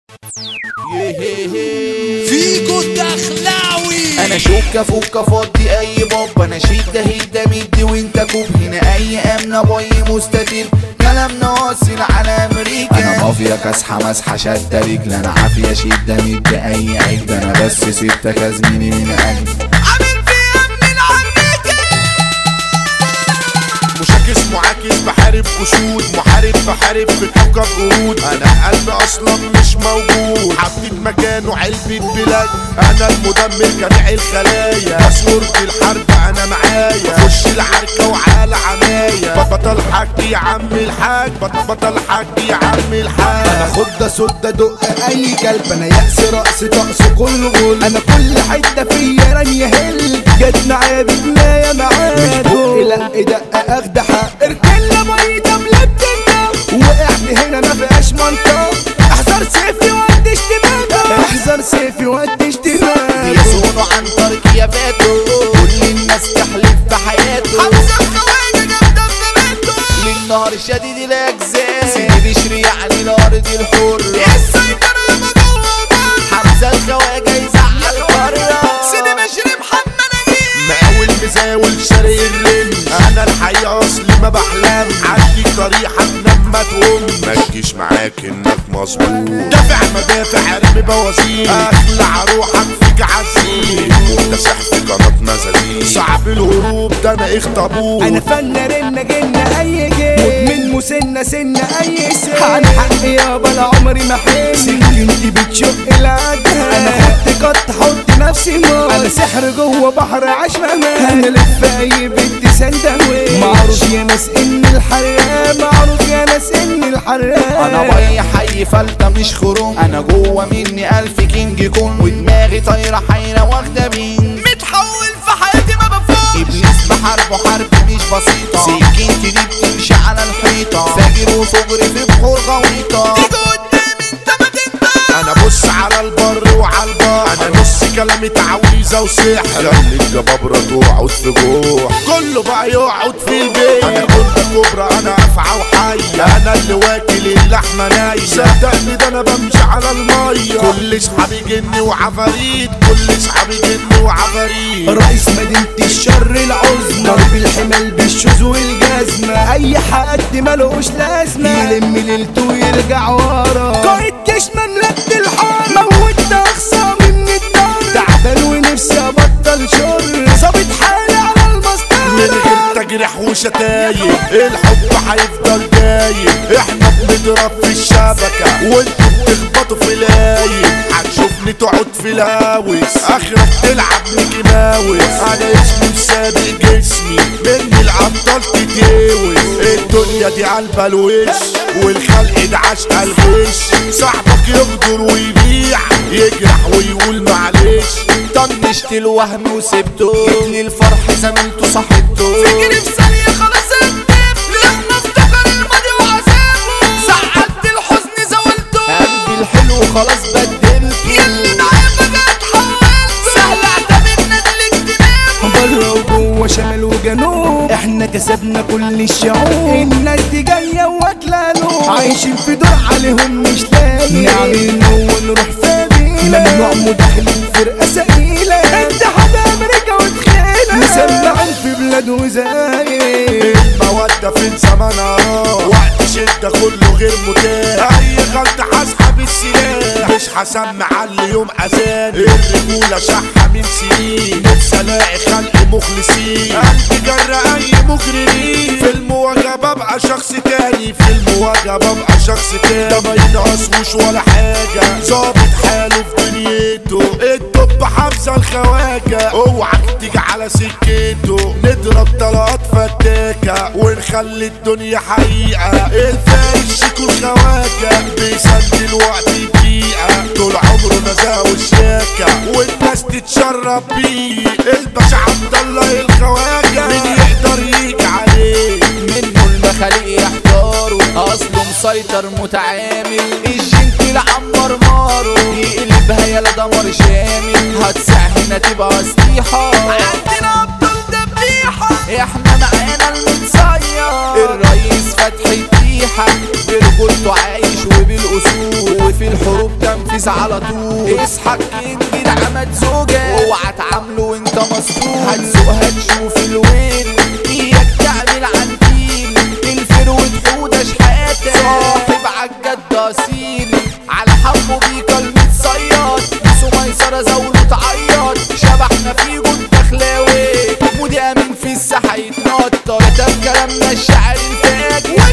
فيكو الدخلاوي انا شوكة فوكة فضي اي باب انا شدة هدة مدي وانت كوب هنا اي امنة باي مستتير كلامنا واصل على امريكا انا مافيا كاسحة مسحة شدة رجل انا عافية شدة مدي اي عجل انا بس ستة كازميني من اجل عامل فيها من عمتي مشاكس معاكس بحارب اسود محارب بحارب في كوكب قرود انا قلبي اصلا مش موجود حطيت مكانه علبة بلاد انا المدمر جميع الخلايا باسورد الحرب انا معايا خش العركة وعلى عناية بطل حاج يا عم الحاج بطل حاج يا عم الحاج انا خدة سدة دق اي كلب انا يأس رأس طقس كل غول انا كل حتة فيا رانية هل جت معايا بجناية معاك مش بقي لا دقة اخد حق اركلنا ميتة ملبتنا وقعت هنا ما فيهاش منطقة احذر سيفي وقت اشتباكة احذر سيفي وقت اشتباكة يسونوا عن طريق يا باتو كل الناس تحلف بحياته حمزة الخواجة جامدة في بيته للنهر شديد الاجزاء سيدي بشري يعني الارض الحر السيطرة يابا جوه وبره حمزة الخواجة يزعل بره سيدي بشري محمد نجيب مقاول مزاول شاري الرن انا الحقيقة اصلي ما بحلم عندي طريقة تنام ما تقوم ما تجيش معاك انك مظبوط دافع مدافع ارمي بوازير اخلع روحك فيك عزيز مكتسح في قناة مزادير صعب الهروب ده انا اخطبوط انا فن رن جن اي جيل مدمن مسنة سنة اي سن عن حق يابا لا عمري ما حن سكنتي بتشق العجل انا خدت قط حط نفسي نار انا سحر جوه بحر عاش مهما انا لف اي بنت سندوي معروف يا ناس ان الحراق معروف يا ناس ان الحراق انا باي حي فلتة مش خروم انا جوه مني الف كينج كون ودماغي طايرة حيرة واخدة بين متحول في حياتي ما بفوقش ابليس بحاربه حرب مش بسيطة سكينتي دي بتمشي على الحيطة فاجر وفجر في بحور غويطة تيجي قدامي انت ما تنطق انا بص على البر وعلى البحر انا نص كلامي تعويذه وسحر خلي الجبابره تقعد في جوع كله بقى يقعد في البيت انا كنت كبرى انا افعى وحي انا اللي واكل اللحمه ناي صدقني ده انا بمشي على الميه كل اصحابي جن وعفاريت كل اصحابي جن وعفاريت رئيس مدينة الشر العظمى ضرب الحمل بالشوز والجزمة أي حد ملوش لازمة يلم ليلته ويرجع ورا قائد جيش مملكة الحرب موت أخصامي من الدار تعبان ونفسي أبطل شر ظابط حالي على من المسطرة غير تجريح وشتايم الحب هيفضل دايم احنا بنضرب في الشبكة وانتوا بتخبطوا في لايم هتشوفني تقعد في الهاوس اخرك تلعب ميكي ماوس انا اسمي مسابق جسمي مني الابطال تتهوس الدنيا دي قلبها الوش والخلق ده عشق الغش صاحبك يغدر ويبيع يجرح ويقول معلش طنشت الوهم وسبته جبت الفرح زميلته صاحبته فكري في ثانية خلاص اكتب لما افتكر الماضي وعذابه زعلت الحزن زولته قلبي الحلو خلاص بدلته يلي معايا فجأة اتحولت سهل اعتبر ندل اجتنابه بره وجوه شمال وجنوب احنا كسبنا كل الشعوب الناس دي جايه واكله نور عايشين في دور عليهم مش لاقي نعمل نو ونروح فابي ممنوع مداخلين فرقه ثقيله اتحاد امريكا وتخيله مسمعين في بلاد وزايد المودة فين زمانها وقت شدة كله غير متاح أي غلطة هسحب السلاح مش هسمع على يوم أذان الرجولة شحة من سنين نفسي ألاقي خلق مخلصين قلبي جرى أي مجرمين في المواجهة ببقى شخص تاني في المواجهة ببقى شخص تاني ده ما ينقصوش ولا حاجة ظابط حاله في دنيته الدب حافظة الخواجة اوعك تيجي على سكته نضرب طلقات فتاكة ونخلي الدنيا حقيقة الفارس شيكو الخواجة بيسند الوقت دقيقة طول عمره نزاهة وشياكة والناس تتشرب بيه الباشا عبد الله الخواجة مين يقدر يجي عليه منه المخاليق يحتاروا اصله مسيطر متعامل الجنتل عمر مارو يقلبها يلا دمر شامل هتسع هنا تبقى سطيحة عندنا ابطال دبيحة احنا معانا المتصير الرئيس فتحي التيحة برجولته عايش وبالاصول في الحروب تنفيذ على طول اصحى الكينج ده عمد زوجة اوعى تعامله وانت مسطول هتسوق هتشوف الويل اياك تعمل عنتيل الفروة حودة شحاتة صاحب عالجد اصيل على حمو بيكا المتصيد سو ميسرة زاوله تعيط شبحنا في جود دخلاوي مودي امين في الساحة يتنطط كتب كلامنا الشعر الفاجر